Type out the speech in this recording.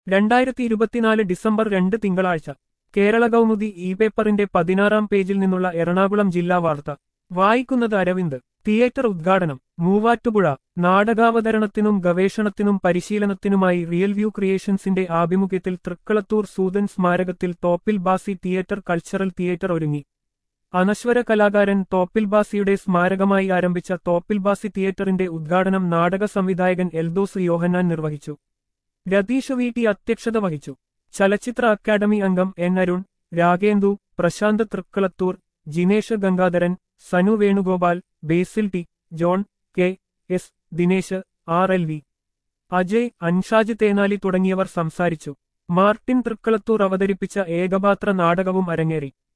രണ്ടായിരത്തി ഇരുപത്തിനാല് ഡിസംബർ രണ്ട് തിങ്കളാഴ്ച കേരള കൗമുദി ഇ പേപ്പറിന്റെ പതിനാറാം പേജിൽ നിന്നുള്ള എറണാകുളം ജില്ലാ വാർത്ത വായിക്കുന്നത് അരവിന്ദ് തിയേറ്റർ ഉദ്ഘാടനം മൂവാറ്റുപുഴ നാടകാവതരണത്തിനും ഗവേഷണത്തിനും പരിശീലനത്തിനുമായി റിയൽ വ്യൂ ക്രിയേഷൻസിന്റെ ആഭിമുഖ്യത്തിൽ തൃക്കളത്തൂർ സൂതൻ സ്മാരകത്തിൽ Thoppil Bhasi theatre cultural theatre ഒരുങ്ങി അനശ്വര കലാകാരൻ തോപ്പിൽ ബാസിയുടെ സ്മാരകമായി ആരംഭിച്ച തോപ്പിൽ ബാസി തിയേറ്ററിന്റെ ഉദ്ഘാടനം നാടക സംവിധായകൻ എൽദോസ് യോഹന്നാൻ നിർവഹിച്ചു രതീഷ് വീട്ടി അധ്യക്ഷത വഹിച്ചു ചലച്ചിത്ര അക്കാദമി അംഗം N Arun Ragendu Prashanth Thrikkalathur Jinesh Gangadharan Sanu Venugopal Basil T John K S Dinesh R L V Ajay Anshaj Thenali തുടങ്ങിയവർ സംസാരിച്ചു മാർട്ടിൻ തൃക്കളത്തൂർ അവതരിപ്പിച്ച ഏകപാത്ര നാടകവും അരങ്ങേറി